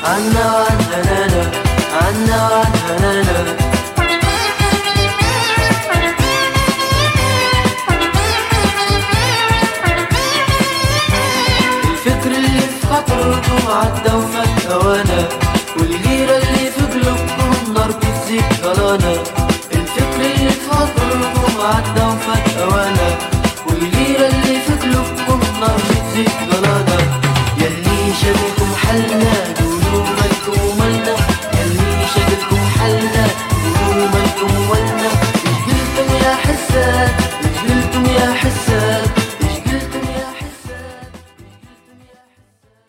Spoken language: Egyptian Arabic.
عنا وعن هنانا عنا وعن هنانا الفكر اللي في خاطركم عدى وفات هوانا والغيرة اللي في قلوبكم نار بتزيد غلانا الفكر اللي في خاطركم عدى